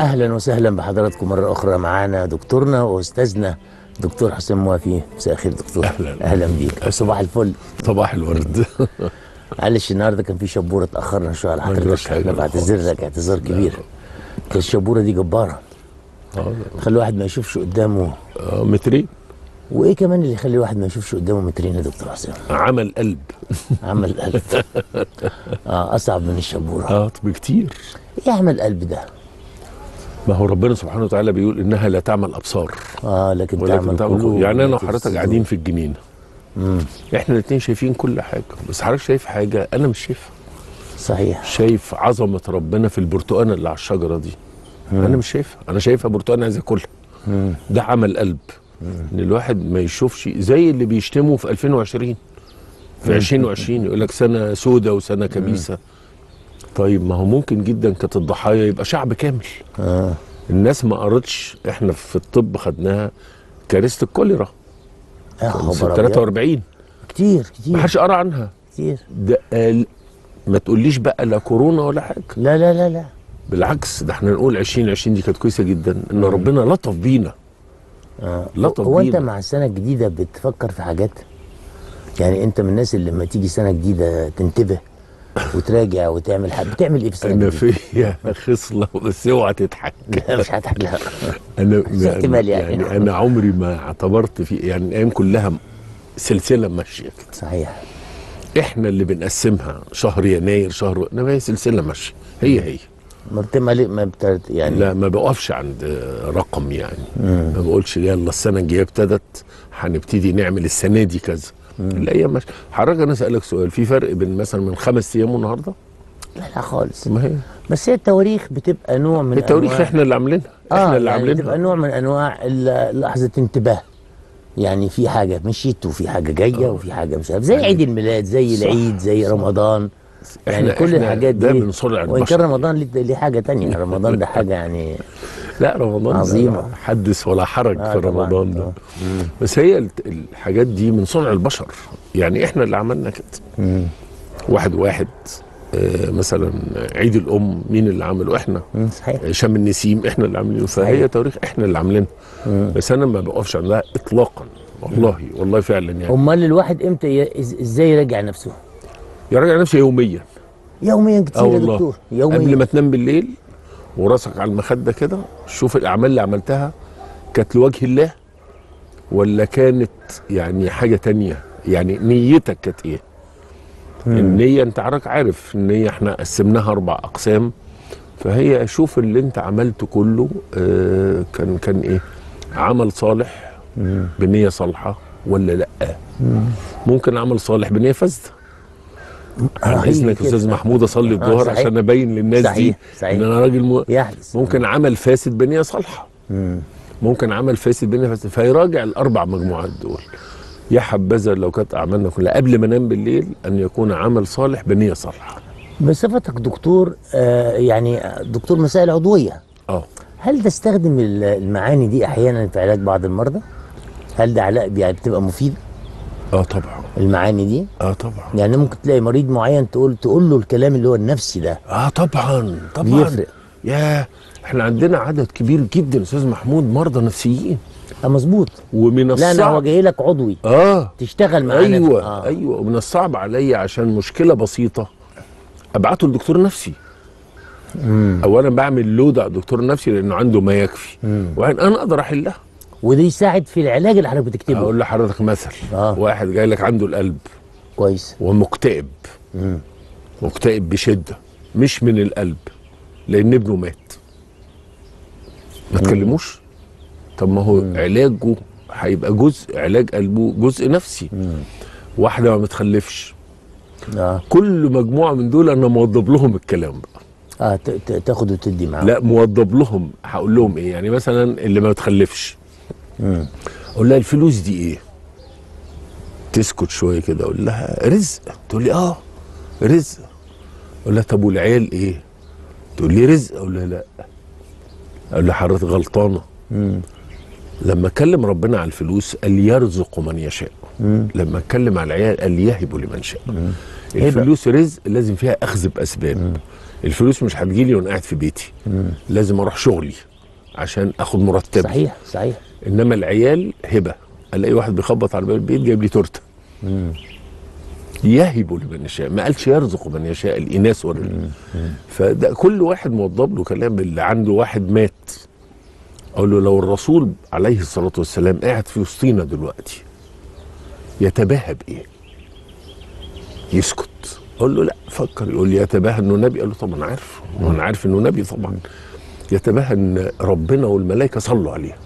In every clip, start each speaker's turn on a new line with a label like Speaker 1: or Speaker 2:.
Speaker 1: اهلا وسهلا بحضراتكم مره اخرى معانا دكتورنا واستاذنا دكتور حسين موافي مساء الخير دكتور
Speaker 2: أهلاً.
Speaker 1: اهلا بيك صباح الفل
Speaker 2: صباح الورد
Speaker 1: معلش النهارده كان في شبوره اتاخرنا شويه على
Speaker 2: ما يجراش
Speaker 1: حضرتك
Speaker 2: حاجة
Speaker 1: احنا بعتذر لك اعتذار كبير كانت الشبوره دي جباره
Speaker 2: آه،
Speaker 1: تخلي الواحد ما يشوفش قدامه
Speaker 2: آه، مترين
Speaker 1: وايه كمان اللي يخلي الواحد ما يشوفش قدامه مترين يا دكتور حسين
Speaker 2: عمل قلب
Speaker 1: عمل قلب اه اصعب من الشبوره
Speaker 2: اه بكتير
Speaker 1: ايه عمل قلب ده
Speaker 2: ما هو ربنا سبحانه وتعالى بيقول انها لا تعمل ابصار
Speaker 1: اه لكن
Speaker 2: ولكن
Speaker 1: تعمل
Speaker 2: تعمل
Speaker 1: قلوب
Speaker 2: قلوب. يعني انا
Speaker 1: التي في
Speaker 2: وحضرتك
Speaker 1: الصدور.
Speaker 2: قاعدين في الجنينه احنا الاثنين شايفين كل حاجه بس حضرتك شايف حاجه انا مش شايفها
Speaker 1: صحيح
Speaker 2: شايف عظمه ربنا في البرتقانه اللي على الشجره دي انا مش شايفها انا شايفها برتقانه عايز اكلها ده عمل قلب ان الواحد ما يشوفش زي اللي بيشتموا في 2020 في 2020 يقول لك سنه سودة وسنه كبيسه طيب ما هو ممكن جدا كانت الضحايا يبقى شعب كامل
Speaker 1: اه
Speaker 2: الناس ما قرتش احنا في الطب خدناها كارثه الكوليرا
Speaker 1: يا
Speaker 2: كان
Speaker 1: خبر
Speaker 2: سنة
Speaker 1: أبيض.
Speaker 2: 43
Speaker 1: كتير
Speaker 2: ما
Speaker 1: كتير
Speaker 2: حدش قرا عنها
Speaker 1: كتير
Speaker 2: ده قال ما تقوليش بقى لا كورونا ولا حاجه
Speaker 1: لا لا لا لا
Speaker 2: بالعكس ده احنا نقول 2020 دي كانت كويسه جدا ان ربنا لطف بينا
Speaker 1: آه.
Speaker 2: لطف
Speaker 1: هو انت
Speaker 2: بينا.
Speaker 1: مع السنه الجديده بتفكر في حاجات يعني انت من الناس اللي لما تيجي سنه جديده تنتبه وتراجع وتعمل حاجه بتعمل ايه في السنه
Speaker 2: انا
Speaker 1: الجديده؟
Speaker 2: فيا خصله بس اوعى تضحك
Speaker 1: لا مش هضحك لا
Speaker 2: انا
Speaker 1: بس احتمال يعني.
Speaker 2: يعني انا عمري ما اعتبرت في يعني الايام كلها سلسله ماشيه كده
Speaker 1: صحيح
Speaker 2: احنا اللي بنقسمها شهر يناير شهر انما هي سلسله ماشيه هي هي
Speaker 1: ما بتعمل ما بتعمل يعني
Speaker 2: لا ما بقفش عند رقم يعني ما بقولش يلا السنه الجايه ابتدت هنبتدي نعمل السنه دي كذا الايام ماشيه حضرتك انا اسالك سؤال في فرق بين مثلا من خمس ايام والنهارده
Speaker 1: لا لا خالص
Speaker 2: ما هي
Speaker 1: بس هي التواريخ بتبقى نوع من
Speaker 2: التواريخ
Speaker 1: أنواع
Speaker 2: احنا اللي عاملينها
Speaker 1: اه
Speaker 2: احنا اللي
Speaker 1: يعني
Speaker 2: عاملينها
Speaker 1: بتبقى نوع من انواع ال- لحظه انتباه يعني في حاجه مشيت وفي حاجه جايه وفي حاجه مش عارف زي عيد الميلاد زي
Speaker 2: صح،
Speaker 1: العيد زي رمضان يعني
Speaker 2: إحنا-
Speaker 1: كل
Speaker 2: إحنا
Speaker 1: الحاجات
Speaker 2: ده
Speaker 1: دي
Speaker 2: من صنع
Speaker 1: وان كان
Speaker 2: البشر
Speaker 1: رمضان ليه ليه حاجه تانية رمضان ده حاجه يعني
Speaker 2: لا رمضان
Speaker 1: عظيمة.
Speaker 2: ده حدث ولا حرج
Speaker 1: آه
Speaker 2: في
Speaker 1: طبعاً.
Speaker 2: رمضان ده
Speaker 1: آه.
Speaker 2: بس هي الت- الحاجات دي من صنع البشر يعني احنا اللي عملنا كده واحد واحد آه، مثلا عيد الام مين اللي عمله احنا
Speaker 1: مم، صحيح
Speaker 2: شم النسيم احنا اللي عاملينه فهي
Speaker 1: صحيح.
Speaker 2: تواريخ احنا اللي عاملينها بس انا ما بقفش عندها اطلاقا والله والله فعلا يعني
Speaker 1: امال الواحد امتى ي- إز- ازاي يراجع نفسه
Speaker 2: يراجع نفسه يوميا
Speaker 1: يوميا
Speaker 2: اه
Speaker 1: كتير يا
Speaker 2: والله
Speaker 1: دكتور
Speaker 2: قبل
Speaker 1: يوميا
Speaker 2: ما تنام بالليل وراسك على المخده كده شوف الاعمال اللي عملتها كانت لوجه الله ولا كانت يعني حاجه تانية يعني نيتك كانت ايه النيه انت حضرتك عارف النيه احنا قسمناها اربع اقسام فهي شوف اللي انت عملته كله آه كان كان ايه عمل صالح بنيه صالحه ولا لا ممكن عمل صالح بنيه فاسده عن
Speaker 1: آه،
Speaker 2: اذنك
Speaker 1: كده.
Speaker 2: استاذ محمود اصلي الظهر
Speaker 1: صحيح.
Speaker 2: عشان ابين للناس دي
Speaker 1: صحيح، صحيح.
Speaker 2: ان انا راجل م...
Speaker 1: يحدث
Speaker 2: ممكن عمل فاسد بنيه صالحه ممكن عمل فاسد بنيه فاسد فيراجع الاربع مجموعات دول يا حبذا لو كانت اعمالنا كلها قبل ما انام بالليل ان يكون عمل صالح بنيه صالحه
Speaker 1: بصفتك دكتور آه يعني دكتور مسائل عضويه
Speaker 2: اه
Speaker 1: هل تستخدم ال- المعاني دي احيانا في علاج بعض المرضى؟ هل ده علاج يعني بتبقى مفيده
Speaker 2: اه طبعا
Speaker 1: المعاني دي؟
Speaker 2: اه طبعا
Speaker 1: يعني ممكن تلاقي مريض معين تقول تقول له الكلام اللي هو النفسي ده
Speaker 2: اه طبعا طبعا
Speaker 1: بيفرق.
Speaker 2: يا احنا عندنا عدد كبير جدا استاذ محمود مرضى نفسيين
Speaker 1: آه مظبوط
Speaker 2: ومن
Speaker 1: لا
Speaker 2: الصعب
Speaker 1: انا هو جاي لك عضوي
Speaker 2: اه
Speaker 1: تشتغل معاه
Speaker 2: ايوه
Speaker 1: نفس- آه.
Speaker 2: ايوه ومن الصعب عليا عشان مشكله بسيطه ابعته لدكتور نفسي اولا بعمل لود على الدكتور النفسي لانه عنده ما يكفي وبعدين انا اقدر احلها
Speaker 1: وده يساعد في العلاج اللي حضرتك بتكتبه
Speaker 2: اقول لحضرتك مثل
Speaker 1: آه.
Speaker 2: واحد جاي لك عنده القلب
Speaker 1: كويس
Speaker 2: ومكتئب مكتئب بشده مش من القلب لان ابنه مات ما تكلموش طب ما هو علاجه هيبقى جزء علاج قلبه جزء نفسي واحده ما بتخلفش
Speaker 1: اه
Speaker 2: كل مجموعه من دول انا موضب لهم الكلام بقى
Speaker 1: اه ت- ت- تاخد وتدي معاه
Speaker 2: لا موضب لهم هقول لهم ايه يعني مثلا اللي ما بتخلفش اقول لها الفلوس دي ايه تسكت شويه كده اقول لها رزق تقول لي اه رزق اقول لها طب والعيال ايه تقول لي رزق اقول لها لا اقول لها حضرتك غلطانه لما اتكلم ربنا على الفلوس قال يرزق من يشاء لما اتكلم على العيال قال يهب لمن شاء الفلوس رزق لازم فيها اخذ باسباب الفلوس مش هتجيلي وانا قاعد في بيتي لازم اروح شغلي عشان اخد مرتبي
Speaker 1: صحيح صحيح
Speaker 2: انما العيال هبه الاقي واحد بيخبط على باب البيت جايب لي تورته يهب لمن يشاء ما قالش يرزق من يشاء الاناث والرجال فده كل واحد موضب له كلام اللي عنده واحد مات اقول له لو الرسول عليه الصلاه والسلام قاعد في وسطينا دلوقتي يتباهى بايه؟ يسكت اقول له لا فكر يقول لي يتباهى انه نبي اقول له طبعا عارف وانا عارف انه نبي طبعا يتباهى ان ربنا والملائكه صلوا عليه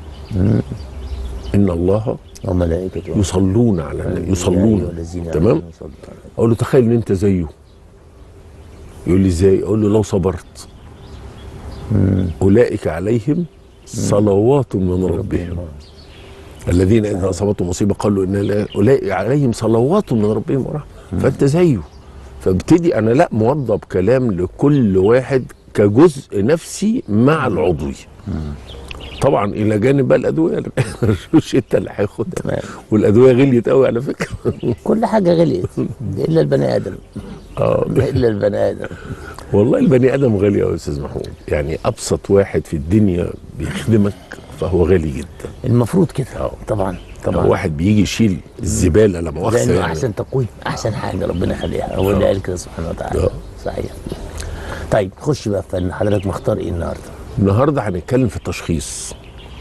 Speaker 2: ان الله
Speaker 1: وملائكته
Speaker 2: يصلون على النبي
Speaker 1: يا أيها
Speaker 2: يصلون
Speaker 1: الذين
Speaker 2: تمام
Speaker 1: آمنوا صلوا عليه.
Speaker 2: اقول له تخيل ان انت زيه يقول لي ازاي اقول له لو صبرت اولئك عليهم صلوات من ربهم الذين اذا اصابتهم مصيبه قالوا ان لا- اولئك عليهم صلوات من ربهم ورحمه فانت زيه فابتدي انا لا موضب كلام لكل واحد كجزء نفسي مع العضوي طبعا الى جانب بقى الادويه مش انت اللي هياخدها
Speaker 1: تمام
Speaker 2: والادويه غليت قوي على فكره
Speaker 1: كل حاجه غليت الا البني ادم
Speaker 2: اه
Speaker 1: الا البني ادم
Speaker 2: والله البني ادم غالي يا استاذ محمود يعني ابسط واحد في الدنيا بيخدمك فهو غالي جدا
Speaker 1: المفروض كده طبعا
Speaker 2: طبعا
Speaker 1: طبعا
Speaker 2: واحد بيجي يشيل الزباله لا مؤاخذه
Speaker 1: لانه
Speaker 2: يعني
Speaker 1: احسن تقويم احسن حاجه ربنا يخليها هو اللي قال كده سبحانه وتعالى
Speaker 2: آه.
Speaker 1: صحيح طيب خش بقى في فن حضرتك مختار ايه النهارده؟
Speaker 2: النهارده هنتكلم في التشخيص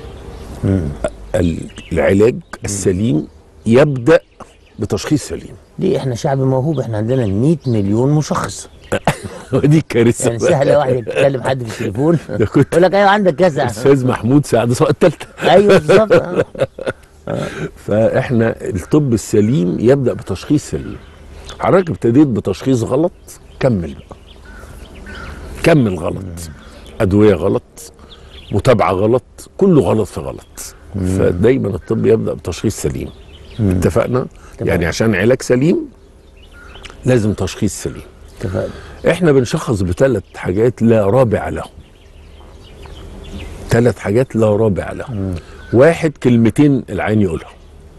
Speaker 2: ال- العلاج السليم يبدا بتشخيص سليم
Speaker 1: ليه احنا شعب موهوب احنا عندنا 100 مليون مشخص
Speaker 2: ودي الكارثه
Speaker 1: يعني سهله واحد يتكلم حد في التليفون
Speaker 2: ده كنت
Speaker 1: يقول لك ايوه عندك كذا
Speaker 2: استاذ محمود سعد سواء الثالثه
Speaker 1: ايوه بالظبط آه.
Speaker 2: فاحنا الطب السليم يبدا بتشخيص سليم حضرتك ابتديت بتشخيص غلط كمل بقى كمل غلط ادويه غلط متابعه غلط كله غلط في غلط فدايما الطب يبدا بتشخيص سليم اتفقنا
Speaker 1: تمام.
Speaker 2: يعني عشان علاج سليم لازم تشخيص سليم
Speaker 1: اتفقنا
Speaker 2: احنا بنشخص بثلاث حاجات لا رابع لهم ثلاث حاجات لا رابع لهم واحد كلمتين العين يقولها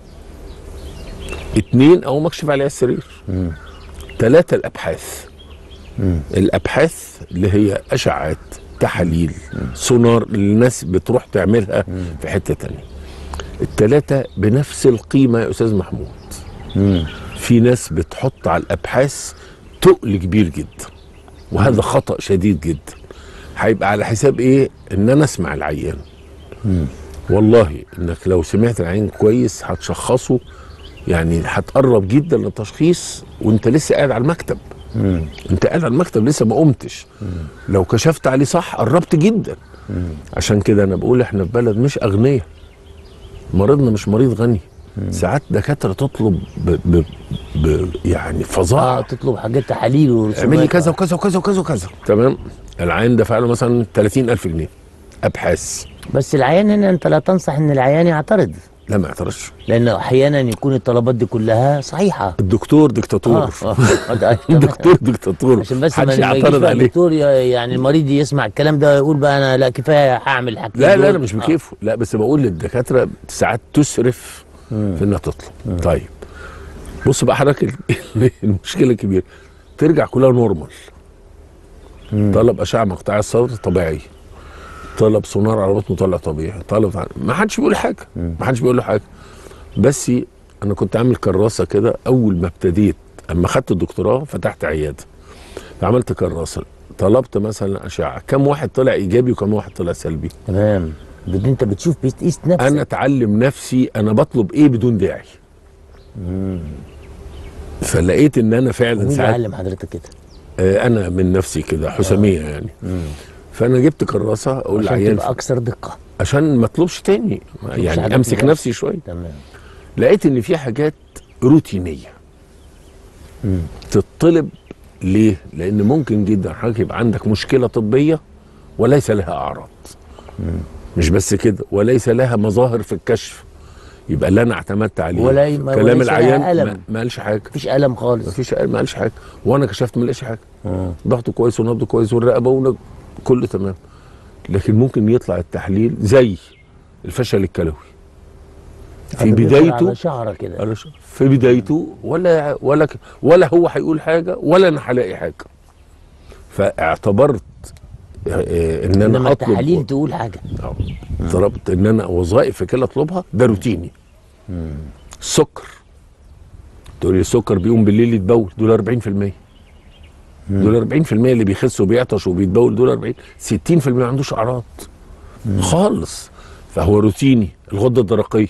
Speaker 2: اتنين او مكشف عليها السرير ثلاثة الابحاث الابحاث اللي هي اشعات تحاليل سونار اللي الناس بتروح تعملها في حتة تانية الثلاثة بنفس القيمة يا استاذ محمود في ناس بتحط على الابحاث تقل كبير جدا وهذا خطا شديد جدا هيبقى على حساب ايه ان انا اسمع العيان والله انك لو سمعت العيان كويس هتشخصه يعني هتقرب جدا للتشخيص وانت لسه قاعد على المكتب انت قاعد على المكتب لسه ما قمتش لو كشفت عليه صح قربت جدا عشان كده انا بقول احنا في بلد مش اغنياء مريضنا مش مريض غني ساعات دكاتره تطلب ب ب ب يعني
Speaker 1: اه
Speaker 2: فظاعه
Speaker 1: تطلب حاجات تحاليل ورسومات
Speaker 2: اعمل لي كذا وكذا وكذا وكذا وكذا تمام العيان دفع له مثلا 30000 جنيه ابحاث
Speaker 1: بس العيان هنا انت لا تنصح ان العيان يعترض
Speaker 2: لا ما اعترضش
Speaker 1: لانه احيانا يكون الطلبات دي كلها صحيحه
Speaker 2: الدكتور دكتاتور
Speaker 1: اه اه آه، تمام.
Speaker 2: الدكتور دكتاتور
Speaker 1: عشان بس ما
Speaker 2: محدش
Speaker 1: ما يجيش
Speaker 2: يعترض
Speaker 1: بقى
Speaker 2: عليه
Speaker 1: الدكتور ي- يعني المريض يسمع الكلام ده ويقول بقى انا لا كفايه هعمل حاجتين
Speaker 2: لا لا
Speaker 1: دول.
Speaker 2: انا مش
Speaker 1: آه.
Speaker 2: بكيفه لا بس بقول للدكاتره ساعات تسرف في انها تطلب طيب بص بقى حضرتك ال- المشكله الكبيره ترجع كلها نورمال طلب اشعه مقطعيه الصدر طبيعي طلب سونار على بطنه طلع طبيعي طلب ما حدش بيقول حاجه ما حدش بيقول له حاجه بس انا كنت عامل كراسه كده اول ما ابتديت اما خدت الدكتوراه فتحت عياده عملت كراسه طلبت مثلا اشعه كم واحد طلع ايجابي وكم واحد طلع سلبي
Speaker 1: تمام بدون انت بتشوف بتقيس نفسك
Speaker 2: انا اتعلم نفسي انا بطلب ايه بدون داعي فلقيت ان انا فعلا
Speaker 1: مين اللي
Speaker 2: ساعات
Speaker 1: علم حضرتك كده
Speaker 2: آه، انا من نفسي كده حساميه يعني فانا جبت كراسه اقول
Speaker 1: عشان
Speaker 2: للعيان
Speaker 1: تبقى اكثر دقه
Speaker 2: عشان ما اطلبش تاني يعني
Speaker 1: حاجات
Speaker 2: امسك
Speaker 1: مجرد.
Speaker 2: نفسي شويه
Speaker 1: تمام
Speaker 2: لقيت ان في حاجات روتينيه تطلب ليه؟ لان ممكن جدا حضرتك يبقى عندك مشكله طبيه وليس لها اعراض مش بس كده وليس لها مظاهر في الكشف يبقى اللي انا اعتمدت عليه
Speaker 1: ولا ي- ما-
Speaker 2: كلام
Speaker 1: وليس لها
Speaker 2: العيان
Speaker 1: ألم.
Speaker 2: ما- ما قالش حاجه
Speaker 1: مفيش الم خالص
Speaker 2: مفيش ما قالش حاجه وانا كشفت ما لقيتش حاجه
Speaker 1: آه.
Speaker 2: ضغطه كويس ونبضه كويس والرقبه ونج... كله تمام لكن ممكن يطلع التحليل زي الفشل الكلوي في
Speaker 1: بيدخل
Speaker 2: بدايته
Speaker 1: على شعره كده
Speaker 2: على شو- في بدايته ولا ولا ك- ولا هو هيقول حاجه ولا انا هلاقي حاجه فاعتبرت آه، آه، ان
Speaker 1: انما
Speaker 2: انا
Speaker 1: التحاليل
Speaker 2: اطلب
Speaker 1: تقول حاجه
Speaker 2: آه، ضربت ان انا وظائف في كده اطلبها ده روتيني السكر تقول لي السكر بيقوم بالليل يتبول دول 40% دول 40% اللي بيخس وبيعطش وبيتبول دول 40 60% ما عندوش اعراض خالص فهو روتيني الغده الدرقيه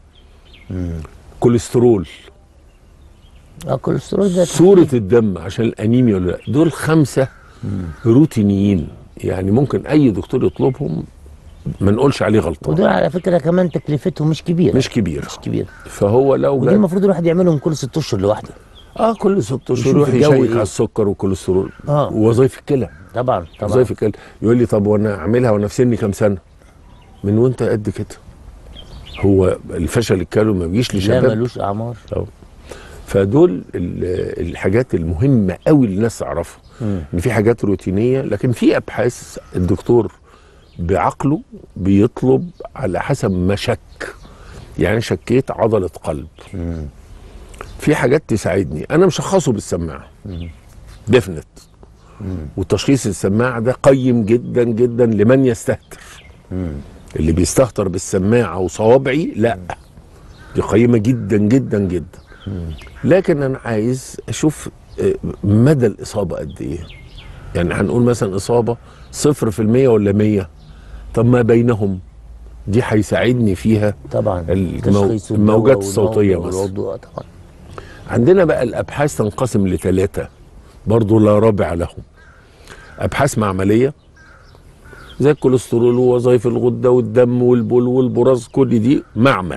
Speaker 2: كوليسترول
Speaker 1: اه الكوليسترول ده
Speaker 2: صورة الدم عشان الانيميا ولا لا دول خمسة روتينيين يعني ممكن اي دكتور يطلبهم ما نقولش عليه غلطان
Speaker 1: ودول على فكره كمان تكلفتهم مش كبيره
Speaker 2: مش كبير
Speaker 1: مش كبيره
Speaker 2: فهو لو
Speaker 1: ودي
Speaker 2: جا
Speaker 1: المفروض الواحد يعملهم كل ست اشهر لوحده
Speaker 2: اه كل ست اشهر
Speaker 1: يشوف
Speaker 2: يروح
Speaker 1: الجو
Speaker 2: يشيك
Speaker 1: إيه.
Speaker 2: على السكر والكوليسترول
Speaker 1: آه.
Speaker 2: ووظائف الكلى
Speaker 1: طبعا طبعا
Speaker 2: وظائف الكلى يقول لي طب وانا اعملها وانا في سني كام سنه من وانت قد كده هو الفشل الكلوي ما بيجيش
Speaker 1: لا
Speaker 2: لشباب
Speaker 1: ملوش اعمار
Speaker 2: أو. فدول ال- الحاجات المهمه قوي اللي الناس تعرفها ان في حاجات روتينيه لكن في ابحاث الدكتور بعقله بيطلب على حسب ما شك يعني شكيت عضله قلب في حاجات تساعدني انا مشخصه بالسماعه ديفنت وتشخيص السماعه ده قيم جدا جدا لمن يستهتر اللي بيستهتر بالسماعه وصوابعي لا دي قيمه جدا جدا جدا لكن انا عايز اشوف آه، مدى الاصابه قد ايه يعني هنقول مثلا اصابه صفر في المية ولا مية طب ما بينهم دي هيساعدني فيها
Speaker 1: طبعا
Speaker 2: المو-
Speaker 1: تشخيص الدواء
Speaker 2: الموجات
Speaker 1: والنوم
Speaker 2: الصوتية مثلا.
Speaker 1: والوضوء طبعا
Speaker 2: عندنا بقى الابحاث تنقسم لثلاثه برضو لا رابع لهم ابحاث معمليه زي الكوليسترول ووظائف الغده والدم والبول والبراز كل دي معمل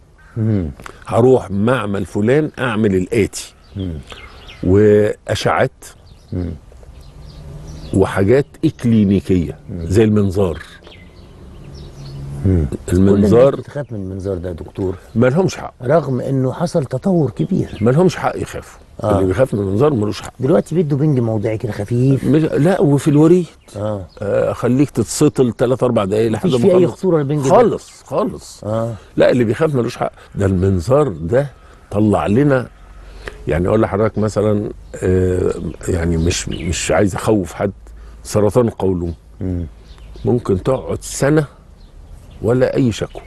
Speaker 2: هروح معمل فلان اعمل الاتي واشعات وحاجات اكلينيكيه زي المنظار
Speaker 1: كل الناس
Speaker 2: المنظار
Speaker 1: بتخاف من المنظار ده يا دكتور
Speaker 2: ما لهمش حق
Speaker 1: رغم انه حصل تطور كبير
Speaker 2: ما لهمش حق يخافوا
Speaker 1: آه.
Speaker 2: اللي بيخاف من المنظار ملوش حق
Speaker 1: دلوقتي بيدوا بنج موضعي كده خفيف
Speaker 2: مش- لا وفي الوريد
Speaker 1: اه
Speaker 2: آه، خليك تتسطل 3 4 دقايق لحد
Speaker 1: مفيش
Speaker 2: ما
Speaker 1: فيه اي
Speaker 2: أخلص.
Speaker 1: خطوره البنج ده
Speaker 2: خالص خالص
Speaker 1: اه
Speaker 2: لا اللي بيخاف ملوش حق ده المنظار ده طلع لنا يعني اقول لحضرتك مثلا آه، يعني مش مش عايز اخوف حد سرطان القولون ممكن تقعد سنه ولا اي شكوى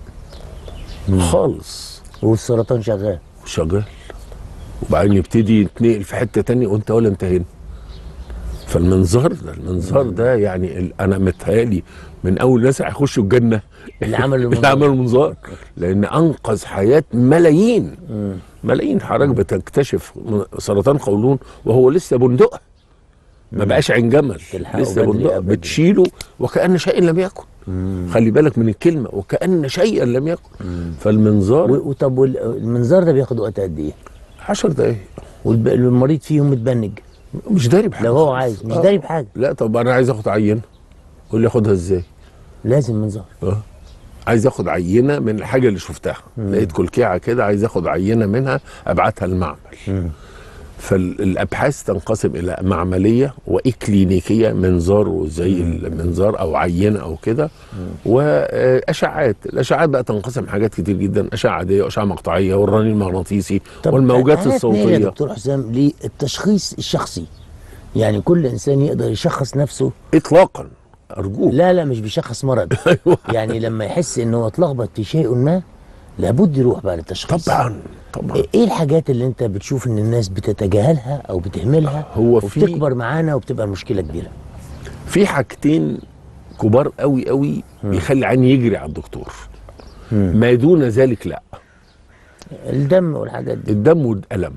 Speaker 2: خالص
Speaker 1: والسرطان شغال
Speaker 2: شغال وبعدين يبتدي يتنقل في حته تانية وانت ولا انت هنا فالمنظار ده المنظار ده يعني ال- انا متهيألي من اول ناس هيخشوا الجنه
Speaker 1: اللي عملوا
Speaker 2: اللي
Speaker 1: المنظار.
Speaker 2: عملوا المنظار لان انقذ حياه ملايين ملايين حضرتك بتكتشف م- سرطان قولون وهو لسه بندقه ما بقاش عين جمل
Speaker 1: تلحقه
Speaker 2: لسه
Speaker 1: بدري
Speaker 2: بندقه
Speaker 1: أبداً.
Speaker 2: بتشيله وكأن شيء لم يكن خلي بالك من الكلمه وكأن شيئا لم يكن فالمنظار
Speaker 1: و- وطب وال- المنظار ده بياخد وقت قد ايه؟
Speaker 2: 10 دقايق
Speaker 1: والمريض فيهم متبنج
Speaker 2: مش داري بحاجه
Speaker 1: لو هو
Speaker 2: خالص.
Speaker 1: عايز مش
Speaker 2: آه.
Speaker 1: داري بحاجه
Speaker 2: لا طب انا عايز اخد عينه قول لي اخدها ازاي
Speaker 1: لازم منظار
Speaker 2: اه عايز اخد عينه من الحاجه اللي شفتها لقيت كلكيعه كده عايز اخد عينه منها ابعتها المعمل فالابحاث تنقسم الى معمليه واكلينيكيه منظار زي المنظار او عينه او كده واشعات الاشعات بقى تنقسم حاجات كتير جدا اشعه عاديه واشعه مقطعيه والرنين المغناطيسي
Speaker 1: طب
Speaker 2: والموجات
Speaker 1: آلات نقل يا
Speaker 2: الصوتيه
Speaker 1: دكتور حسام للتشخيص الشخصي يعني كل انسان يقدر يشخص نفسه
Speaker 2: اطلاقا ارجوك
Speaker 1: لا لا مش بيشخص مرض
Speaker 2: أيوة.
Speaker 1: يعني لما يحس ان هو اتلخبط في شيء ما لابد يروح بقى للتشخيص
Speaker 2: طبعا طبعا
Speaker 1: ايه الحاجات اللي انت بتشوف ان الناس بتتجاهلها او بتهملها
Speaker 2: هو في-
Speaker 1: وبتكبر معانا وبتبقى المشكله كبيره
Speaker 2: في حاجتين كبار قوي قوي بيخلي عيني يجري على الدكتور ما دون ذلك لا
Speaker 1: الدم والحاجات دي
Speaker 2: الدم والألم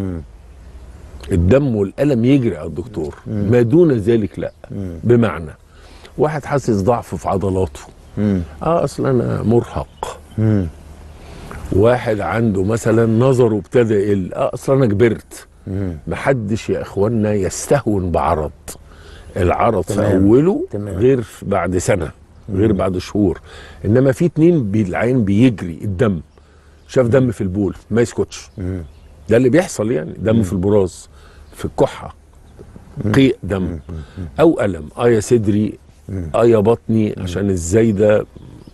Speaker 2: الدم والألم يجري على الدكتور ما دون ذلك لا بمعنى واحد حاسس ضعف في عضلاته اه اصل انا مرهق واحد عنده مثلا نظره ابتدى يقل اه اصل انا كبرت محدش يا اخوانا يستهون بعرض العرض في
Speaker 1: تمام.
Speaker 2: اوله
Speaker 1: تمام.
Speaker 2: غير بعد سنه غير بعد شهور انما في اتنين بي- العين بيجري الدم شاف دم في البول ما يسكتش ده اللي بيحصل يعني دم في البراز في الكحه قيء دم او الم اه يا صدري اه يا بطني عشان الزايده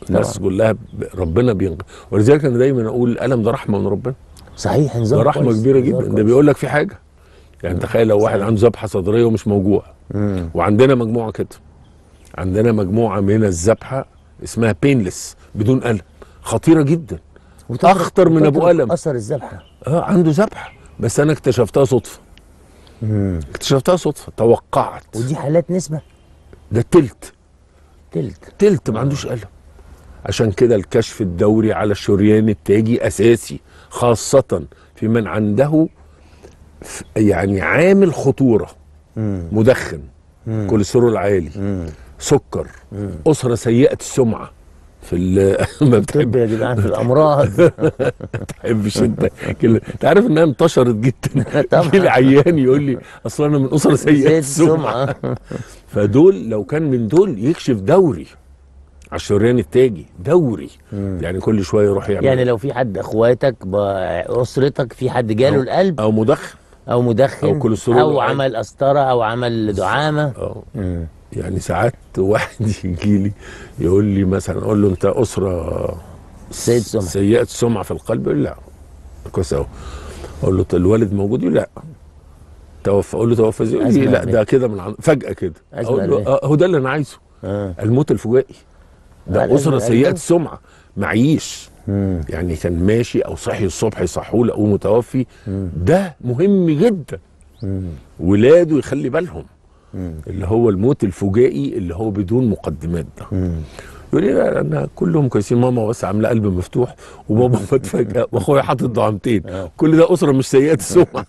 Speaker 2: الناس كلها ب- ربنا بينقذ ولذلك انا دايما اقول الالم ده رحمه من ربنا
Speaker 1: صحيح نظام
Speaker 2: ده رحمه
Speaker 1: كويس،
Speaker 2: كبيره
Speaker 1: نظام
Speaker 2: جدا ده
Speaker 1: كويس.
Speaker 2: بيقول لك في حاجه يعني تخيل لو واحد
Speaker 1: صحيح.
Speaker 2: عنده ذبحه صدريه ومش موجوع
Speaker 1: مم.
Speaker 2: وعندنا مجموعه كده عندنا مجموعه من الذبحه اسمها بينلس بدون الم خطيره جدا
Speaker 1: وتترك-
Speaker 2: أخطر من أبو
Speaker 1: وتترك
Speaker 2: ألم.
Speaker 1: اثر الذبحه
Speaker 2: اه عنده ذبحه بس انا اكتشفتها صدفه
Speaker 1: مم.
Speaker 2: اكتشفتها صدفه توقعت
Speaker 1: ودي حالات نسبه
Speaker 2: ده تلت
Speaker 1: تلت
Speaker 2: تلت ما عندوش ألم عشان كده الكشف الدوري على الشريان التاجي أساسي خاصة في من عنده ف- يعني عامل خطورة
Speaker 1: مم.
Speaker 2: مدخن
Speaker 1: مم.
Speaker 2: كوليسترول عالي
Speaker 1: مم.
Speaker 2: سكر أسرة سيئة السمعة في ال- ما بتحب
Speaker 1: طب يا جدعان في الامراض
Speaker 2: تحبش انت كده انت عارف انها انتشرت جدا
Speaker 1: طبعا.
Speaker 2: يجي لي عيان يقول لي اصل انا من اسره سيئه
Speaker 1: زيت
Speaker 2: السمعه
Speaker 1: السمعه
Speaker 2: فدول لو كان من دول يكشف دوري على الشريان التاجي دوري يعني كل شويه يروح يعمل
Speaker 1: يعني لو في حد اخواتك اسرتك في حد جاله
Speaker 2: أو-
Speaker 1: القلب
Speaker 2: او مدخن
Speaker 1: او مدخن
Speaker 2: أو كوليسترول
Speaker 1: او
Speaker 2: عالي.
Speaker 1: عمل قسطره او عمل دعامه
Speaker 2: اه
Speaker 1: مم.
Speaker 2: يعني ساعات واحد يجي لي يقول لي مثلا اقول له انت اسره
Speaker 1: سيد سمعه
Speaker 2: سيئه السمعه في القلب يقول لا كويس قوي اقول له "طب الوالد موجود يقول لا توفى اقول له توفى ازاي؟ يقول لي
Speaker 1: أزمة
Speaker 2: لا
Speaker 1: قلبية.
Speaker 2: ده كده من عن... فجاه كده
Speaker 1: أزمة
Speaker 2: اقول له
Speaker 1: قلبية.
Speaker 2: آه هو ده اللي انا عايزه
Speaker 1: آه.
Speaker 2: الموت الفجائي ده
Speaker 1: على
Speaker 2: اسره
Speaker 1: الأقل.
Speaker 2: سيئه السمعه معيش
Speaker 1: مم.
Speaker 2: يعني كان ماشي او صحي الصبح يصحوه لقوه متوفي ده مهم جدا
Speaker 1: مم.
Speaker 2: ولاده يخلي بالهم
Speaker 1: مم.
Speaker 2: اللي هو الموت الفجائي اللي هو بدون مقدمات ده
Speaker 1: مم.
Speaker 2: يقول لي لا انا كلهم كويسين ماما بس عامله قلب مفتوح وبابا مات فجاه واخويا حاطط دعامتين
Speaker 1: آه.
Speaker 2: كل ده اسره مش سيئه السمعه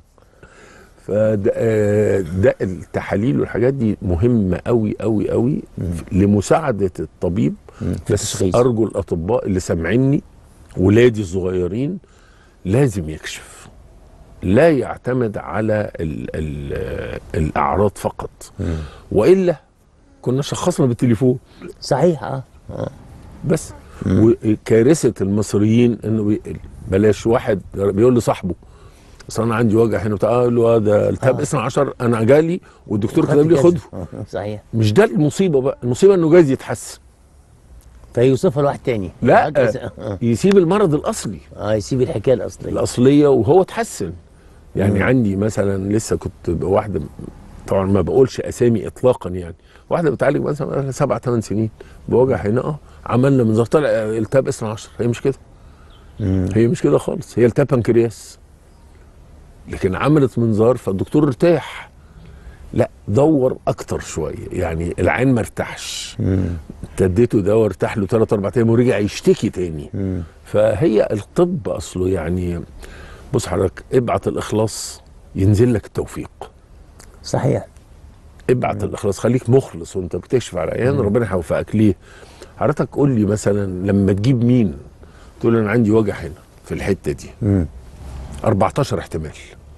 Speaker 2: فده آه، ده التحاليل والحاجات دي مهمه قوي قوي قوي لمساعده الطبيب
Speaker 1: في
Speaker 2: بس
Speaker 1: التشخيص.
Speaker 2: ارجو الاطباء اللي سامعيني ولادي الصغيرين لازم يكشف لا يعتمد على ال ال الاعراض فقط والا كنا شخصنا بالتليفون
Speaker 1: صحيح اه آه.
Speaker 2: بس وكارثه المصريين انه بي بلاش واحد بيقول لصاحبه اصل انا عندي وجع هنا بتاع اقول له آه ده التهاب
Speaker 1: آه.
Speaker 2: اثنى عشر انا جالي والدكتور
Speaker 1: خدت
Speaker 2: كتب لي
Speaker 1: كذا.
Speaker 2: خده
Speaker 1: آه، صحيح
Speaker 2: مش ده المصيبه بقى المصيبه انه جايز يتحسن
Speaker 1: فيوصفها لواحد تاني
Speaker 2: لا
Speaker 1: هكذا. اه
Speaker 2: يسيب المرض الاصلي
Speaker 1: آه، يسيب الحكايه الاصليه
Speaker 2: الاصليه وهو اتحسن يعني عندي مثلا لسه كنت واحده طبعا ما بقولش اسامي اطلاقا يعني واحده بتعالج مثلا بقالها سبع ثمان سنين بوجع هنا اه عملنا منظار طلع التهاب اثنى عشر هي مش كده
Speaker 1: مم.
Speaker 2: هي مش كده خالص هي التهاب بنكرياس لكن عملت منظار فالدكتور ارتاح لا دور اكتر شويه يعني العين ما ارتاحش
Speaker 1: مم.
Speaker 2: انت اديته دواء ارتاح له ثلاث اربع ايام ورجع يشتكي تاني
Speaker 1: مم.
Speaker 2: فهي الطب اصله يعني بص حضرتك ابعت الاخلاص ينزل لك التوفيق
Speaker 1: صحيح
Speaker 2: ابعت الاخلاص خليك مخلص وانت بتكشف على عيان ربنا هيوفقك ليه حضرتك قول لي مثلا لما تجيب مين تقول انا عندي وجع هنا في الحته دي
Speaker 1: مم.
Speaker 2: 14 احتمال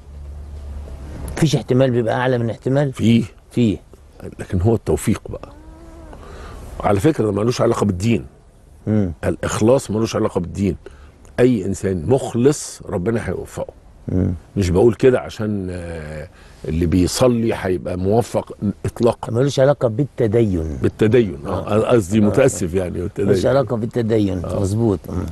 Speaker 1: مفيش احتمال بيبقى اعلى من احتمال
Speaker 2: فيه
Speaker 1: فيه
Speaker 2: لكن هو التوفيق بقى على فكره ده ملوش علاقه بالدين
Speaker 1: مم.
Speaker 2: الاخلاص ملوش علاقه بالدين اي انسان مخلص ربنا هيوفقه
Speaker 1: مم.
Speaker 2: مش بقول كده عشان آه، اللي بيصلي هيبقى موفق اطلاقا
Speaker 1: ملوش علاقه بالتدين
Speaker 2: بالتدين اه قصدي متاسف يعني
Speaker 1: ملوش
Speaker 2: بالتدين
Speaker 1: علاقه بالتدين مظبوط مم.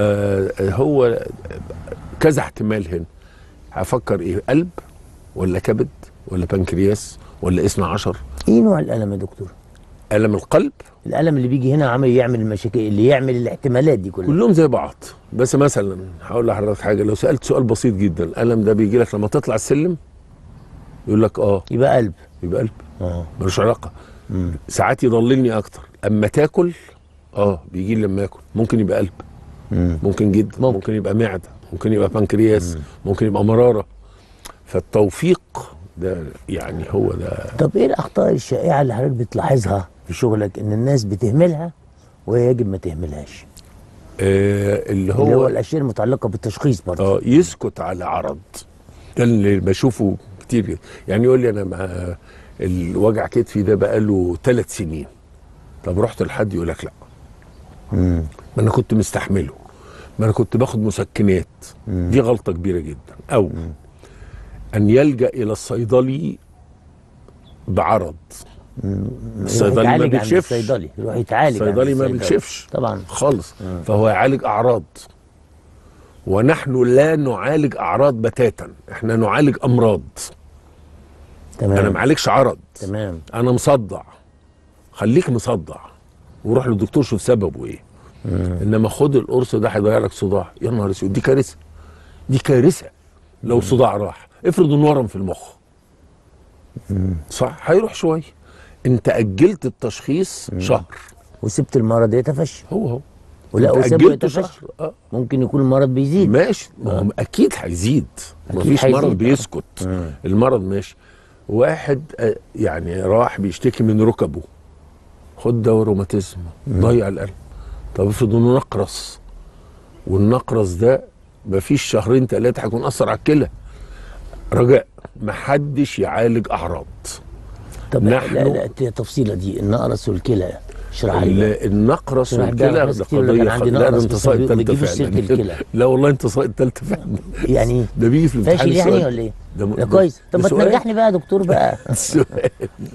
Speaker 2: فهو كذا احتمال هنا هفكر ايه قلب ولا كبد ولا بنكرياس ولا اثنى عشر
Speaker 1: ايه نوع الالم يا دكتور
Speaker 2: الم القلب
Speaker 1: الالم اللي بيجي هنا عامل يعمل المشاكل اللي يعمل الاحتمالات دي كلها
Speaker 2: كلهم زي بعض بس مثلا هقول لحضرتك حاجه لو سالت سؤال بسيط جدا الالم ده بيجي لك لما تطلع السلم يقول لك اه
Speaker 1: يبقى قلب
Speaker 2: يبقى قلب
Speaker 1: اه
Speaker 2: ملوش علاقه
Speaker 1: مم.
Speaker 2: ساعات يضللني اكتر اما تاكل اه بيجي لي لما اكل ممكن يبقى قلب
Speaker 1: مم.
Speaker 2: ممكن جدا
Speaker 1: ممكن.
Speaker 2: ممكن, ممكن يبقى معده ممكن يبقى بنكرياس ممكن يبقى مراره فالتوفيق ده يعني هو ده
Speaker 1: طب ايه الاخطاء الشائعه اللي حضرتك بتلاحظها في شغلك ان الناس بتهملها وهي يجب ما تهملهاش
Speaker 2: آه اللي هو,
Speaker 1: اللي هو الاشياء المتعلقه بالتشخيص برضه
Speaker 2: اه يسكت على عرض ده اللي بشوفه كتير جدا يعني يقول لي انا مع الوجع كتفي ده بقاله ثلاث سنين طب رحت لحد يقول لك لا
Speaker 1: مم.
Speaker 2: ما انا كنت مستحمله ما انا كنت باخد مسكنات دي غلطه كبيره جدا او ان يلجا الى الصيدلي بعرض الصيدلي ما
Speaker 1: يتعالج عند
Speaker 2: بيكشفش.
Speaker 1: الصيدلي يروح يتعالج عند
Speaker 2: الصيدلي ما
Speaker 1: الصيدلي.
Speaker 2: بيكشفش
Speaker 1: طبعا
Speaker 2: خالص فهو يعالج اعراض ونحن لا نعالج اعراض بتاتا احنا نعالج امراض
Speaker 1: تمام
Speaker 2: انا ما معالجش عرض
Speaker 1: تمام
Speaker 2: انا مصدع خليك مصدع وروح للدكتور شوف سببه ايه انما خد القرص ده هيضيع لك صداع يا نهار اسود دي كارثه دي كارثه لو صداع راح افرض انه ورم في المخ صح هيروح شويه انت اجلت التشخيص شهر
Speaker 1: وسبت المرض يتفشى
Speaker 2: هو هو
Speaker 1: ولا
Speaker 2: انت
Speaker 1: وسابه
Speaker 2: اجلته
Speaker 1: يتفشى
Speaker 2: شهر اه
Speaker 1: ممكن يكون المرض بيزيد
Speaker 2: ماشي ما هو اكيد هيزيد
Speaker 1: أكيد
Speaker 2: مفيش
Speaker 1: هيزيد.
Speaker 2: مرض بيسكت المرض ماشي واحد آه، يعني راح بيشتكي من ركبه خد دواء روماتيزم ضيع القلب طب افرض انه نقرس والنقرس ده مفيش شهرين ثلاثه هيكون اثر على الكلى رجاء محدش يعالج اعراض
Speaker 1: طب
Speaker 2: نحن-
Speaker 1: لا لا التفصيله دي النقرس والكلى اشرح لي بقى.
Speaker 2: ال- النقرس
Speaker 1: عشان
Speaker 2: والكلى
Speaker 1: أحب
Speaker 2: ده
Speaker 1: كتير اللي
Speaker 2: قضيه
Speaker 1: كان عندي
Speaker 2: خ- لا ده
Speaker 1: نقرس
Speaker 2: انت
Speaker 1: بس
Speaker 2: ساقط
Speaker 1: ما
Speaker 2: ثالثه
Speaker 1: بيجيبوش سيرة
Speaker 2: فعلا
Speaker 1: الكلى.
Speaker 2: لا والله انت ساقط ثالثه فعلا
Speaker 1: يعني إيه؟
Speaker 2: ده بيجي في الامتحان
Speaker 1: فاشل يعني
Speaker 2: السؤال.
Speaker 1: ولا ايه؟
Speaker 2: ده م-
Speaker 1: ده كويس طب ما
Speaker 2: ده سؤال.
Speaker 1: تنجحني بقى يا دكتور بقى
Speaker 2: السؤال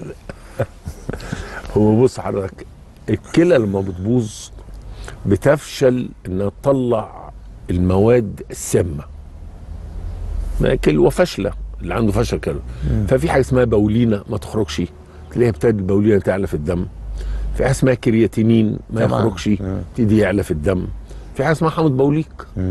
Speaker 2: هو بص حضرتك الكلى لما بتبوظ بتفشل انها تطلع المواد السامه ما كلوه فاشله اللي عنده فشل كلى ففي حاجه اسمها بولينه ما تخرجش تلاقيها ابتدت البولينه تعلى في الدم في حاجه اسمها كرياتينين ما
Speaker 1: طبعاً.
Speaker 2: يخرجش يبتدي يعلى في الدم في حاجه اسمها حامض بوليك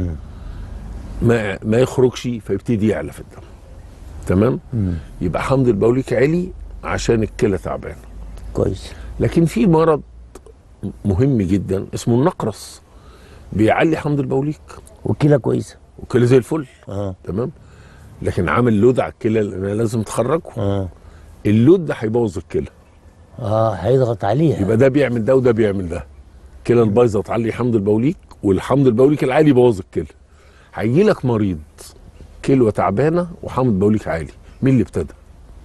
Speaker 2: ما ما يخرجش فيبتدي يعلى في الدم تمام يبقى حمض البوليك عالي عشان الكلى تعبانه
Speaker 1: كويس
Speaker 2: لكن في مرض مهم جدا اسمه النقرس بيعلي حمض البوليك
Speaker 1: والكلى كويسه
Speaker 2: وكلى زي الفل
Speaker 1: اه
Speaker 2: تمام لكن عامل لود على الكلى لانها لازم تخرجه
Speaker 1: اه
Speaker 2: اللود ده هيبوظ الكلى
Speaker 1: اه هيضغط عليها
Speaker 2: يبقى ده بيعمل ده وده بيعمل ده الكلى البايظه تعلي حمض البوليك والحمض البوليك العالي يبوظ الكلى هيجي لك مريض كلوه تعبانه وحمض بوليك عالي مين اللي ابتدى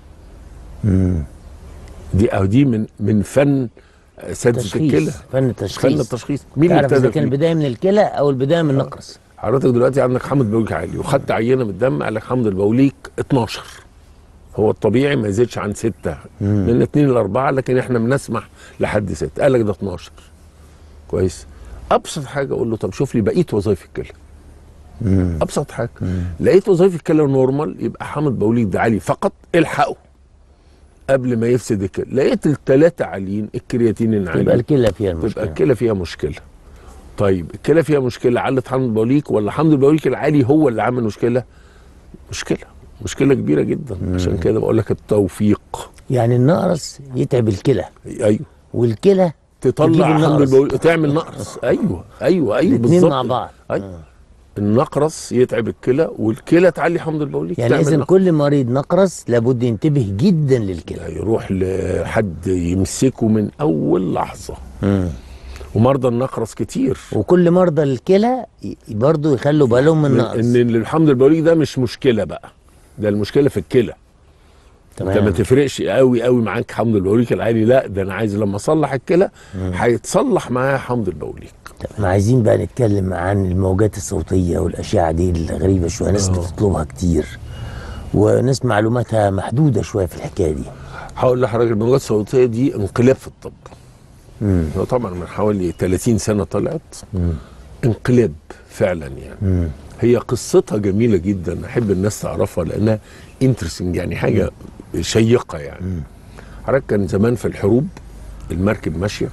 Speaker 2: دي أو دي من من فن سدس الكلى
Speaker 1: تشخيص فن التشخيص
Speaker 2: فن التشخيص مين اللي
Speaker 1: تعرف اذا
Speaker 2: ابتدى
Speaker 1: كان
Speaker 2: فيه؟
Speaker 1: البدايه من الكلى او البدايه من النقرس
Speaker 2: حضرتك دلوقتي عندك حمض بوليك عالي وخدت عينه من الدم قال لك حمض البوليك 12 هو الطبيعي ما يزيدش عن 6 من 2 ل 4 لكن احنا بنسمح لحد 6 قال لك ده 12 كويس ابسط حاجه اقول له طب شوف لي بقيه وظائف الكلى ابسط حاجه لقيت وظائف الكلى نورمال يبقى حمض بوليك ده عالي فقط الحقه قبل ما يفسد الكلى لقيت الثلاثه عاليين الكرياتين عالي
Speaker 1: يبقى الكلى فيها
Speaker 2: تبقى
Speaker 1: المشكله
Speaker 2: الكلى فيها مشكله طيب الكلى فيها مشكله علت حمض البوليك ولا حمض البوليك العالي هو اللي عامل مشكله مشكله مشكله كبيره جدا عشان كده بقول لك التوفيق
Speaker 1: يعني النقرس يتعب الكلى
Speaker 2: ايوه
Speaker 1: والكلى تجيب
Speaker 2: تطلع حمض
Speaker 1: النقرس.
Speaker 2: البوليك تعمل نقرس ايوه ايوه ايوه
Speaker 1: الاثنين
Speaker 2: بالظبط
Speaker 1: مع بعض
Speaker 2: ايوه النقرس يتعب الكلى والكلى تعلي حمض البوليك
Speaker 1: يعني
Speaker 2: تعمل
Speaker 1: اذا
Speaker 2: نقرس.
Speaker 1: كل مريض نقرس لابد ينتبه جدا للكلى
Speaker 2: يروح لحد يمسكه من اول لحظه ومرضى النقرس كتير
Speaker 1: وكل مرضى الكلى ي- برضه يخلوا بالهم من
Speaker 2: من
Speaker 1: النقرس
Speaker 2: ان الحمض البوليك ده مش مشكله بقى ده المشكله في الكلى انت ما
Speaker 1: تمام
Speaker 2: تفرقش قوي قوي معاك حمض البوليك العالي لا ده انا عايز لما اصلح الكلى هيتصلح معايا حمض البوليك
Speaker 1: احنا عايزين بقى نتكلم عن الموجات الصوتيه والاشعه دي الغريبه شويه ناس بتطلبها كتير وناس معلوماتها محدوده شويه في الحكايه دي
Speaker 2: هقول لحضرتك الموجات الصوتيه دي انقلاب في الطب هو طبعا من حوالي 30 سنه طلعت انقلاب فعلا يعني هي قصتها جميله جدا احب الناس تعرفها لانها انترستنج يعني حاجه شيقه يعني حضرتك كان زمان في الحروب المركب ماشيه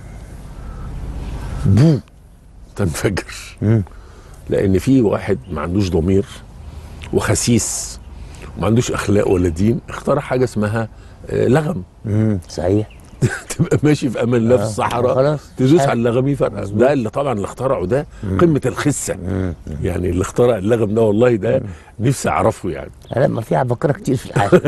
Speaker 2: بو تنفجر لان في واحد ما عندوش ضمير وخسيس وما عندوش اخلاق ولا دين اخترع حاجه اسمها آه، لغم
Speaker 1: امم صحيح
Speaker 2: تبقى ماشي في امان الله في
Speaker 1: آه،
Speaker 2: الصحراء
Speaker 1: خلاص.
Speaker 2: تدوس
Speaker 1: حلو.
Speaker 2: على اللغم يفرقع ده اللي طبعا اللي اخترعه ده قمه الخسه يعني اللي اخترع اللغم ده والله ده نفسي اعرفه يعني
Speaker 1: لا ما في عباقره كتير في العالم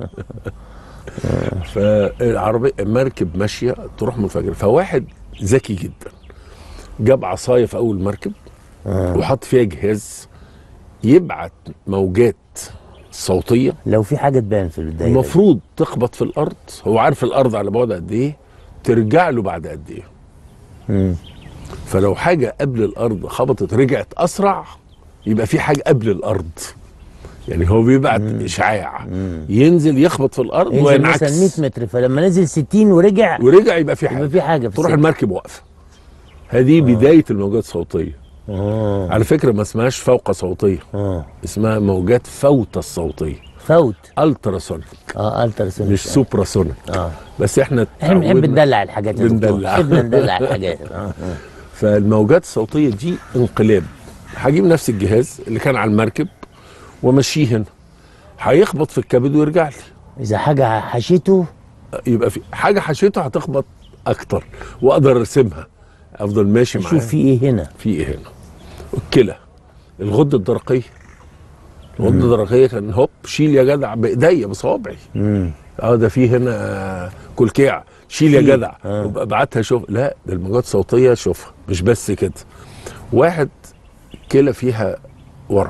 Speaker 2: فالعربيه مركب ماشيه تروح منفجره فواحد ذكي جدا جاب عصايه في اول مركب وحط فيها جهاز يبعت موجات صوتيه
Speaker 1: لو في حاجه تبان في البدايه
Speaker 2: المفروض تخبط في الارض هو عارف الارض على بعد قد ايه ترجع له بعد قد ايه
Speaker 1: مم.
Speaker 2: فلو حاجه قبل الارض خبطت رجعت اسرع يبقى في حاجه قبل الارض يعني هو بيبعت اشعاع ينزل يخبط في الارض
Speaker 1: ينزل
Speaker 2: وينعكس
Speaker 1: مثلا 100 متر فلما نزل 60 ورجع
Speaker 2: ورجع يبقى في
Speaker 1: يبقى
Speaker 2: حاجه
Speaker 1: في حاجه في
Speaker 2: تروح
Speaker 1: السكة.
Speaker 2: المركب واقفه هذه بدايه الموجات الصوتيه
Speaker 1: اه
Speaker 2: على فكره ما اسمهاش فوق صوتيه
Speaker 1: اه
Speaker 2: اسمها موجات فوت الصوتيه
Speaker 1: فوت
Speaker 2: التراسونيك
Speaker 1: اه التراسونيك
Speaker 2: مش سوبراسونيك
Speaker 1: اه
Speaker 2: بس احنا
Speaker 1: احنا بنحب
Speaker 2: اتعودنا-
Speaker 1: ندلع الحاجات يا دكتور
Speaker 2: بندلع.
Speaker 1: سيبنا ندلع الحاجات اه آه.
Speaker 2: فالموجات الصوتيه دي انقلاب هجيب نفس الجهاز اللي كان على المركب وامشيه هنا هيخبط في الكبد ويرجع لي
Speaker 1: اذا حاجه حشيته
Speaker 2: يبقى في حاجه حشيته هتخبط اكتر واقدر ارسمها افضل ماشي معاه
Speaker 1: شوف في ايه هنا
Speaker 2: في ايه هنا الكلى الغده الدرقيه الغده الدرقيه كان هوب شيل يا جدع بايديا بصوابعي
Speaker 1: امم
Speaker 2: اه ده في هنا آه، كلكيع شيل يا
Speaker 1: شيل.
Speaker 2: جدع
Speaker 1: آه.
Speaker 2: وابقى ابعتها شوف لا ده الموجات الصوتيه شوفها مش بس كده واحد كلى فيها ورم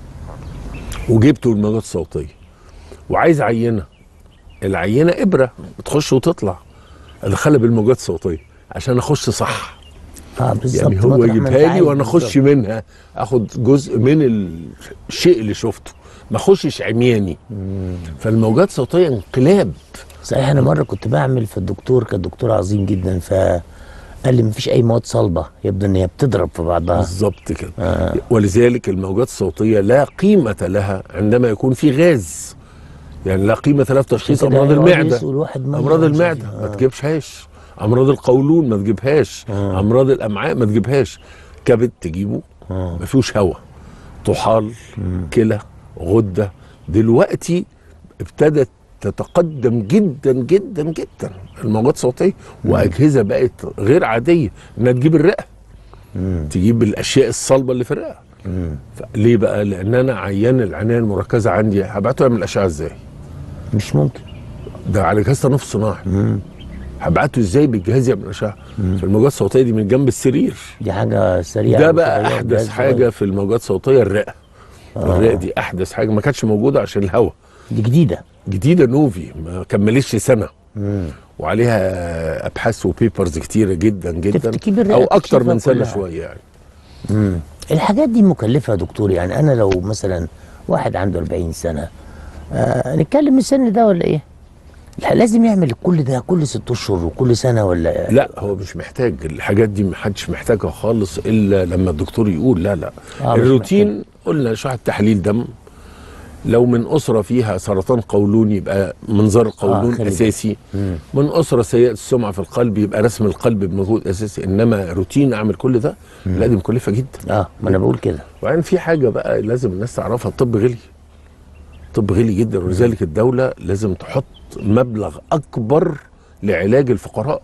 Speaker 2: وجبته الموجات الصوتيه وعايز عينه العينه ابره بتخش وتطلع ادخلها بالموجات الصوتيه عشان اخش صح
Speaker 1: اه بالظبط
Speaker 2: يعني هو
Speaker 1: مطرح ما أنت
Speaker 2: يجيبها لي
Speaker 1: عايز
Speaker 2: وانا اخش
Speaker 1: بالظبط.
Speaker 2: منها اخد جزء من الشيء اللي شفته ما اخشش عمياني فالموجات الصوتيه انقلاب
Speaker 1: صحيح انا مره كنت بعمل في الدكتور كان دكتور عظيم جدا فقال لي مفيش اي مواد صلبه يبدو ان هي بتضرب في بعضها
Speaker 2: بالظبط كده
Speaker 1: آه.
Speaker 2: ولذلك الموجات الصوتيه لا قيمه لها عندما يكون في غاز يعني لا قيمه لها في تشخيص
Speaker 1: كده
Speaker 2: امراض
Speaker 1: هيقعد
Speaker 2: المعده
Speaker 1: يسأل واحد مرة
Speaker 2: امراض
Speaker 1: مش عارف
Speaker 2: المعده
Speaker 1: إيه.
Speaker 2: ما
Speaker 1: آه.
Speaker 2: تجيبهاش امراض القولون ما تجيبهاش
Speaker 1: آه.
Speaker 2: امراض الامعاء ما تجيبهاش كبد تجيبه
Speaker 1: آه.
Speaker 2: ما فيهوش هواء طحال كلى غده دلوقتي ابتدت تتقدم جدا جدا جدا الموجات الصوتيه واجهزه بقت غير عاديه انها تجيب الرئه تجيب الاشياء الصلبه اللي في الرئه ف- ليه بقى لان انا عيان العنايه المركزه عندي هبعته يعمل اشعه ازاي
Speaker 1: مش ممكن
Speaker 2: ده على جهاز تنفس صناعي هبعته ازاي بالجهاز يعمل اشعه فالموجات الصوتيه دي من جنب السرير
Speaker 1: دي حاجه سريعه
Speaker 2: ده بقى
Speaker 1: وصغيرة،
Speaker 2: احدث
Speaker 1: جهاز
Speaker 2: حاجه
Speaker 1: صغير.
Speaker 2: في الموجات الصوتيه الرئه الرئه دي احدث حاجه ما كانتش موجوده عشان الهواء
Speaker 1: دي جديده
Speaker 2: جديده نوفي ما كملتش سنه وعليها ابحاث وبيبرز كتيره جدا جدا
Speaker 1: تفتكي بالرئة
Speaker 2: او اكتر من
Speaker 1: تكشفها
Speaker 2: سنه
Speaker 1: كلها.
Speaker 2: شويه يعني
Speaker 1: الحاجات دي مكلفه يا دكتور يعني انا لو مثلا واحد عنده 40 سنه آه نتكلم السن ده ولا ايه؟ لا لازم يعمل كل ده كل ست اشهر وكل سنه ولا
Speaker 2: لا هو مش محتاج الحاجات دي محدش محتاجها خالص الا لما الدكتور يقول لا لا
Speaker 1: آه، مش
Speaker 2: الروتين قلنا شويه تحليل دم لو من اسره فيها سرطان قولون يبقى منظار القولون
Speaker 1: خلي
Speaker 2: آه اساسي من اسره سيئه السمعه في القلب يبقى رسم القلب بمجهود اساسي انما روتين اعمل كل ده لا دي مكلفه جدا
Speaker 1: اه ما انا بقول كده
Speaker 2: وبعدين في حاجه بقى لازم الناس تعرفها الطب غلي الطب غلي جدا ولذلك الدوله لازم تحط مبلغ اكبر لعلاج الفقراء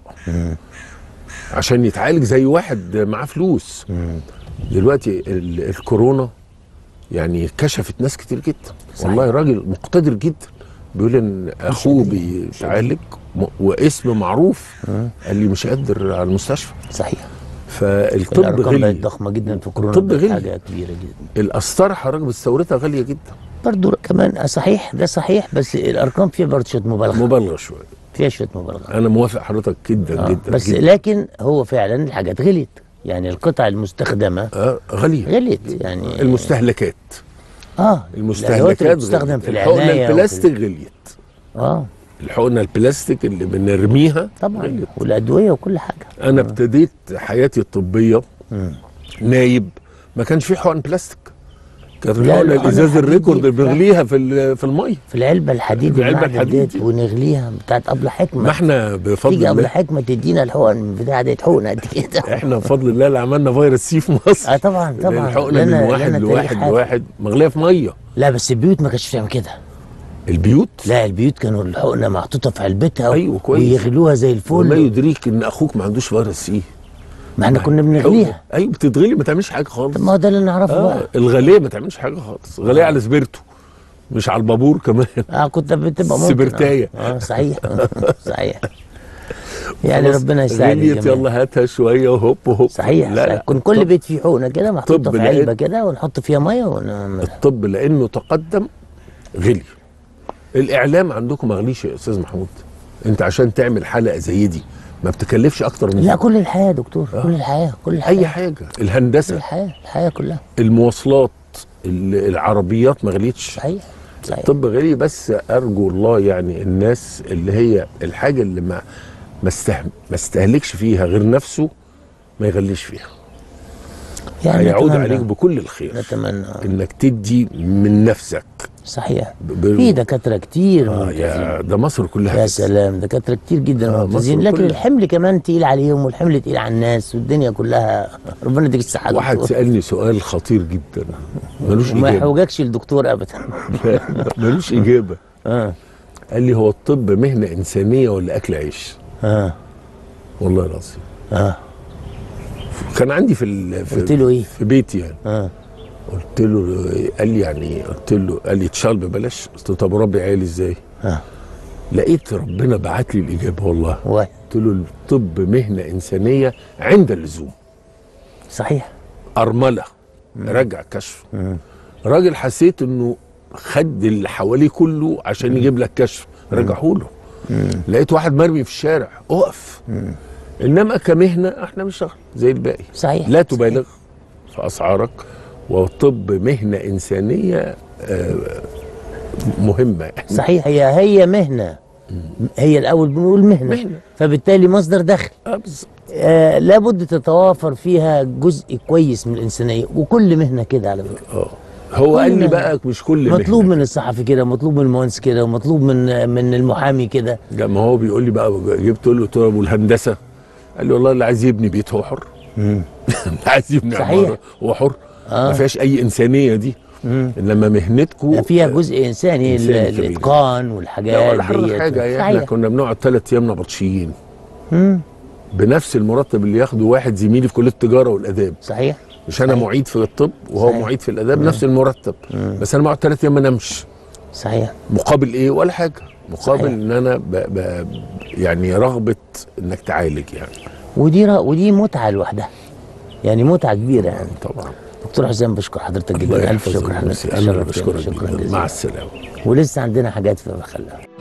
Speaker 2: عشان يتعالج زي واحد معاه فلوس دلوقتي ال- الكورونا يعني كشفت ناس كتير جدا
Speaker 1: صحيح.
Speaker 2: والله راجل مقتدر جدا بيقول ان اخوه
Speaker 1: قادر.
Speaker 2: بيتعالج م- واسم معروف قال لي مش قادر على المستشفى
Speaker 1: صحيح
Speaker 2: فالطب
Speaker 1: الارقام بقت
Speaker 2: غلي
Speaker 1: ضخمه جدا في كورونا
Speaker 2: الطب
Speaker 1: بقت
Speaker 2: غلي.
Speaker 1: حاجه كبيره جدا
Speaker 2: القسطره حضرتك بتستوردها غاليه جدا
Speaker 1: برضو كمان آه، صحيح ده صحيح بس الارقام فيها برضه شويه مبالغه
Speaker 2: مبالغه شويه
Speaker 1: فيها شويه مبالغه
Speaker 2: انا موافق حضرتك جدا
Speaker 1: آه.
Speaker 2: جدا
Speaker 1: بس
Speaker 2: جدا.
Speaker 1: لكن هو فعلا الحاجات غليت يعني القطع المستخدمه
Speaker 2: آه غاليه
Speaker 1: غليت يعني
Speaker 2: المستهلكات
Speaker 1: اه
Speaker 2: المستهلكات
Speaker 1: الأدوات اللي
Speaker 2: غليت.
Speaker 1: بتستخدم في
Speaker 2: الحقنه
Speaker 1: العنايه وفي-
Speaker 2: البلاستيك غليت
Speaker 1: اه
Speaker 2: الحقنه البلاستيك اللي بنرميها
Speaker 1: طبعا
Speaker 2: غليت.
Speaker 1: والادويه وكل حاجه
Speaker 2: انا ابتديت حياتي الطبيه نايب ما كانش في حقن بلاستيك كانت
Speaker 1: لا،
Speaker 2: الحقنه
Speaker 1: الحقن
Speaker 2: الازاز
Speaker 1: الحديد
Speaker 2: الريكورد
Speaker 1: دي
Speaker 2: اللي بنغليها في ال- في الميه
Speaker 1: في العلبه الحديد
Speaker 2: في العلبة
Speaker 1: المعدن
Speaker 2: الحديد
Speaker 1: ديت
Speaker 2: دي.
Speaker 1: ونغليها بتاعت ابله
Speaker 2: ما
Speaker 1: حكمه
Speaker 2: احنا بفضل
Speaker 1: تيجي ابله
Speaker 2: الله
Speaker 1: حكمه تدينا الحقن بتاع ديت حقنه قد كده
Speaker 2: احنا بفضل الله اللي عملنا فيروس سي في مصر
Speaker 1: اه طبعا طبعا
Speaker 2: الحقنه من
Speaker 1: لنا-
Speaker 2: واحد
Speaker 1: لنا
Speaker 2: لواحد
Speaker 1: تاريخ
Speaker 2: لواحد مغليه في ميه
Speaker 1: لا بس البيوت ما كانتش بتعمل كده
Speaker 2: البيوت
Speaker 1: لا البيوت كانوا الحقنه محطوطه في علبتها
Speaker 2: أيوة، كويس.
Speaker 1: ويغلوها زي
Speaker 2: وما
Speaker 1: الفل
Speaker 2: يدريك ان اخوك ما عندوش فيروس سي
Speaker 1: ما احنا كنا بنغليها
Speaker 2: ايوه بتتغلي ما تعملش حاجه خالص
Speaker 1: طب ما هو ده اللي نعرفه
Speaker 2: آه
Speaker 1: بقى
Speaker 2: الغاليه ما تعملش حاجه خالص غاليه على سبيرتو مش على البابور كمان
Speaker 1: اه كنت بتبقى ممكن
Speaker 2: سبرتاية.
Speaker 1: اه, آه صحيح صحيح يعني
Speaker 2: خلاص،
Speaker 1: ربنا يساعد
Speaker 2: غليت
Speaker 1: الجميع.
Speaker 2: يلا هاتها شويه وهوب وهوب
Speaker 1: صحيح
Speaker 2: لا
Speaker 1: صحيح.
Speaker 2: لا
Speaker 1: كن كل
Speaker 2: طب
Speaker 1: بيت فيه حقنه كده محطوطه
Speaker 2: طب
Speaker 1: في
Speaker 2: لقيت-
Speaker 1: علبه كده ونحط فيها ميه ون...
Speaker 2: الطب لانه تقدم غلي الاعلام عندكم ما غليش يا استاذ محمود انت عشان تعمل حلقه زي دي ما بتكلفش اكتر من
Speaker 1: لا
Speaker 2: كده.
Speaker 1: كل الحياه يا دكتور كل الحياه كل الحياه
Speaker 2: اي حاجه
Speaker 1: كل
Speaker 2: الهندسه
Speaker 1: الحياه الحياه كلها
Speaker 2: المواصلات ال- العربيات ما غليتش
Speaker 1: صحيح صحيح
Speaker 2: الطب غالي بس ارجو الله يعني الناس اللي هي الحاجه اللي ما ما استه- ما استهلكش فيها غير نفسه ما يغليش فيها
Speaker 1: يعني
Speaker 2: هيعود
Speaker 1: نتمنى-
Speaker 2: عليك بكل الخير
Speaker 1: نتمنى
Speaker 2: انك تدي من نفسك
Speaker 1: صحيح
Speaker 2: ب- ب-
Speaker 1: في دكاتره كتير
Speaker 2: آه
Speaker 1: ممتازين.
Speaker 2: يا ده مصر كلها
Speaker 1: يا
Speaker 2: كده.
Speaker 1: سلام دكاتره كتير جدا
Speaker 2: آه،
Speaker 1: ممتازين
Speaker 2: مصر
Speaker 1: لكن
Speaker 2: كلها.
Speaker 1: الحمل كمان تقيل عليهم والحمل تقيل على الناس والدنيا كلها ربنا يديك الصحه يا
Speaker 2: واحد
Speaker 1: دكتور.
Speaker 2: سالني سؤال خطير جدا ملوش
Speaker 1: وما
Speaker 2: اجابه
Speaker 1: يحوجكش الدكتور ابدا
Speaker 2: ملوش اجابه
Speaker 1: اه
Speaker 2: قال لي هو الطب مهنه انسانيه ولا اكل عيش
Speaker 1: اه
Speaker 2: والله العظيم
Speaker 1: اه
Speaker 2: كان عندي في ال... في,
Speaker 1: قلت له ايه؟
Speaker 2: في بيتي يعني
Speaker 1: اه
Speaker 2: قلت له قال لي يعني قلت له قال لي اتشال ببلاش قلت له طب ربي عيالي ازاي
Speaker 1: اه
Speaker 2: لقيت ربنا بعت لي الاجابه والله
Speaker 1: واحد
Speaker 2: قلت له الطب مهنه انسانيه عند اللزوم
Speaker 1: صحيح
Speaker 2: ارمله رجع كشف راجل حسيت انه خد اللي حواليه كله عشان يجيب لك كشف رجعه له لقيت واحد مرمي في الشارع اقف انما كمهنه احنا بنشتغل زي الباقي
Speaker 1: صحيح
Speaker 2: لا تبالغ في اسعارك والطب مهنه انسانيه آه، مهمه
Speaker 1: صحيح هي هي مهنه هي الاول بنقول مهنه,
Speaker 2: مهنة.
Speaker 1: فبالتالي مصدر دخل
Speaker 2: آه، بالظبط.
Speaker 1: آه لابد تتوافر فيها جزء كويس من الانسانيه وكل مهنه كده على فكره
Speaker 2: اه هو قال لي
Speaker 1: مهنة.
Speaker 2: بقى مش كل
Speaker 1: مطلوب
Speaker 2: مهنة.
Speaker 1: من الصحفي كده مطلوب من المهندس كده ومطلوب من من المحامي كده
Speaker 2: لا ما هو بيقول لي بقى جبت له قلت له ابو الهندسه قال لي والله اللي عايز يبني بيت هو حر اللي عايز يبني
Speaker 1: صحيح.
Speaker 2: عماره هو حر
Speaker 1: آه.
Speaker 2: ما فيهاش اي انسانيه دي انما مهنتكم
Speaker 1: فيها جزء انساني ال-
Speaker 2: إنساني كبير.
Speaker 1: الاتقان
Speaker 2: لا
Speaker 1: والحاجات
Speaker 2: ولا حضرتك
Speaker 1: ديت.
Speaker 2: حاجه احنا
Speaker 1: صحيح
Speaker 2: كنا بنقعد ثلاث ايام نبطشيين
Speaker 1: مم.
Speaker 2: بنفس المرتب اللي ياخده واحد زميلي في كليه التجاره والاداب
Speaker 1: صحيح
Speaker 2: مش انا
Speaker 1: صحيح.
Speaker 2: معيد في الطب وهو
Speaker 1: صحيح.
Speaker 2: معيد في الاداب نفس المرتب بس انا بقعد ثلاث ايام ما انامش
Speaker 1: صحيح
Speaker 2: مقابل ايه ولا حاجه مقابل
Speaker 1: صحيح.
Speaker 2: ان انا ب... ب... يعني رغبه انك تعالج يعني
Speaker 1: ودي را- ودي متعه لوحدها يعني متعه كبيره يعني
Speaker 2: طبعا
Speaker 1: دكتور حسام بشكر حضرتك
Speaker 2: الله
Speaker 1: جدا الف
Speaker 2: يحفظك
Speaker 1: شكر
Speaker 2: ويمسي.
Speaker 1: حضرتك
Speaker 2: انا اللي
Speaker 1: شرفتنا.
Speaker 2: بشكرك
Speaker 1: شكرا
Speaker 2: جدا.
Speaker 1: جزيلا
Speaker 2: مع السلامه
Speaker 1: ولسه عندنا حاجات في مخلة